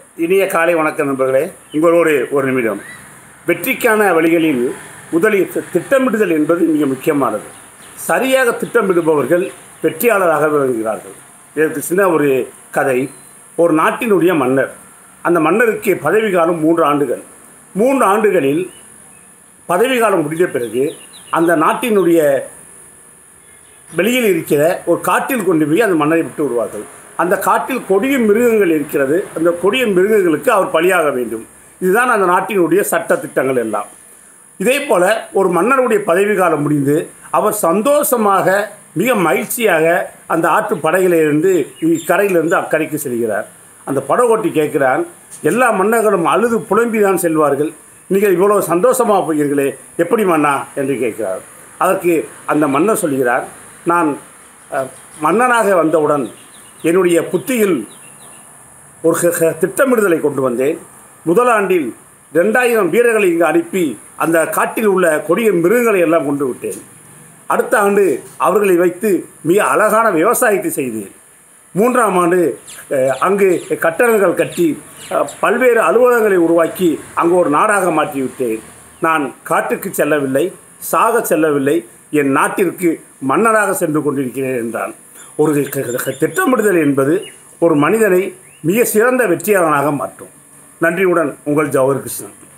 இனிய காலை வணக்கம் நண்பர்களே உங்களோடு ஒரு நிமிடம் வெற்றிக்கான வழிகளில் முதலில் தி- திட்டமிடுதல் என்பது மிக முக்கியமானது சரியாக திட்டமிடுபவர்கள் வெற்றியாளராக விளங்குகிறார்கள் இதற்கு சின்ன ஒரு கதை ஒரு நாட்டினுடைய மன்னர் அந்த மன்னருக்கு பதவி காலம் மூன்று ஆண்டுகள் மூன்று ஆண்டுகளில் பதவி காலம் முடிந்த பிறகு அந்த நாட்டினுடைய வெளியில் இருக்கிற ஒரு காட்டில் கொண்டு போய் அந்த மன்னரை விட்டு விடுவார்கள் அந்த காட்டில் கொடிய மிருகங்கள் இருக்கிறது அந்த கொடிய மிருகங்களுக்கு அவர் பலியாக வேண்டும் இதுதான் அந்த நாட்டினுடைய சட்ட திட்டங்கள் எல்லாம் இதே போல ஒரு மன்னருடைய பதவி காலம் முடிந்து அவர் சந்தோஷமாக மிக மகிழ்ச்சியாக அந்த ஆற்று படகிலிருந்து இக்கரையிலிருந்து அக்கறைக்கு செல்கிறார் அந்த படகோட்டி கேட்கிறான் எல்லா மன்னர்களும் அழுது புலம்பி தான் செல்வார்கள் நீங்கள் இவ்வளோ சந்தோஷமாக போகிறீர்களே எப்படி மன்னா என்று கேட்கிறார் அதற்கு அந்த மன்னர் சொல்கிறார் நான் அஹ், மன்னனாக வந்தவுடன் என்னுடைய புத்தியில் ஒரு ஹ- ஹ- திட்டமிடுதலை கொண்டு வந்தேன் முதல் ஆண்டில் ரெண்டாயிரம் வீரர்களை இங்கு அனுப்பி அந்த காட்டில் உள்ள கொடிய மிருகங்களை எல்லாம் கொண்டு விட்டேன் அடுத்த ஆண்டு அவர்களை வைத்து மிக அழகான விவசாயத்தை செய்தேன் மூன்றாம் ஆண்டு அஹ், அங்கு கட்டடங்கள் கட்டி அஹ், பல்வேறு அலுவலகங்களை உருவாக்கி அங்கு ஒரு நாடாக மாற்றிவிட்டேன் நான் காட்டுக்கு செல்லவில்லை சாக செல்லவில்லை என் நாட்டிற்கு மன்னராக சென்று கொண்டிருக்கிறேன் என்றான் ஒரு க- க- திட்டமிடுதல் என்பது ஒரு மனிதனை மிக சிறந்த வெற்றியாளனாக மாற்றும் நன்றியுடன் உங்கள் ஜவஹர் கிருஷ்ணன்